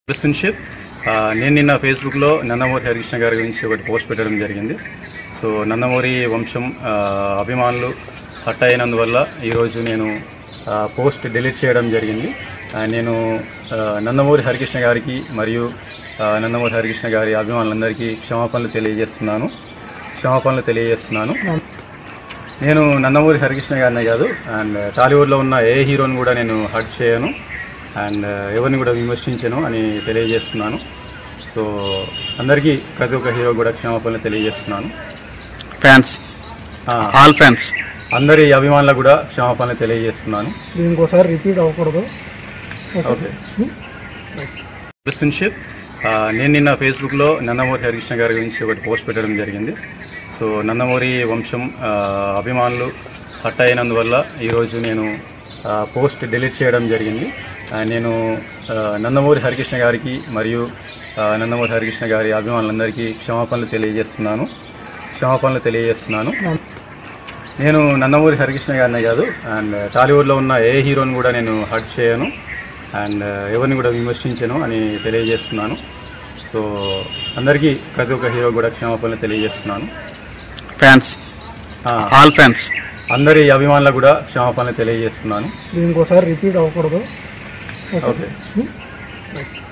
relationship ఆ, నేను నిన్న ఫేస్బుక్లో నందమూరి హరికృష్ణ గారి గురించి ఒకటి పోస్ట్ పెట్టడం జరిగింది సో నందమూరి వంశం ఆ, అభిమానులు హట్ అయినందువల్ల ఈరోజు నేను ఆ, పోస్ట్ డిలీట్ చేయడం జరిగింది ఆ, నేను ఆ, నందమూరి హరికృష్ణ గారికి మరియు ఆ, నందమూరి హరికృష్ణ గారి అభిమానులందరికీ క్షమాపణలు తెలియజేస్తున్నాను క్షమాపణలు తెలియజేస్తున్నాను నేను నందమూరి హరికృష్ణ గారినే కాదు అండ్ టాలీవుడ్లో ఉన్న ఏ హీరోని కూడా నేను హర్ట్ చేయను అండ్ ఎవరిని కూడా విమర్శించను అని తెలియజేస్తున్నాను సో అందరికీ ప్రతి ఒక్క హీరో కూడా క్షమాపణలు తెలియజేస్తున్నాను ఫ్యాన్స్ ఆ, ఆల్ ఫ్యాన్స్ అందరి అభిమానులకు కూడా క్షమాపణలు తెలియజేస్తున్నాను ఇది ఇంకోసారి రిపీట్ అవ్వకూడదు ఓకే రిలేషన్షిప్ ఆ, నేను నిన్న ఫేస్బుక్లో నందమూరి హరికృష్ణ గారి గురించి ఒకటి పోస్ట్ పెట్టడం జరిగింది సో నందమూరి వంశం ఆ, అభిమానులు హట్ అయినందువల్ల ఈరోజు నేను ఆ, పోస్ట్ డిలీట్ చేయడం జరిగింది ఆ, నేను ఆ, నందమూరి హరికృష్ణ గారికి మరియు ఆ, నందమూరి హరికృష్ణ గారి అభిమానులందరికీ క్షమాపణలు తెలియజేస్తున్నాను క్షమాపణలు తెలియజేస్తున్నాను నేను నందమూరి హరికృష్ణ గారినే కాదు అండ్ టాలీవుడ్లో ఉన్న ఏ హీరోని కూడా నేను హర్ట్ చేయను అండ్ ఎవరిని కూడా విమర్శించను అని తెలియజేస్తున్నాను సో అందరికీ ప్రతి ఒక్క హీరో కూడా క్షమాపణలు తెలియజేస్తున్నాను ఫ్యాన్స్ ఆ, ఆల్ ఫ్యాన్స్ అందరి అభిమానులకు కూడా క్షమాపణలు తెలియజేస్తున్నాను ఇది ఇంకోసారి రిపీట్ అవ్వకూడదు ఓకే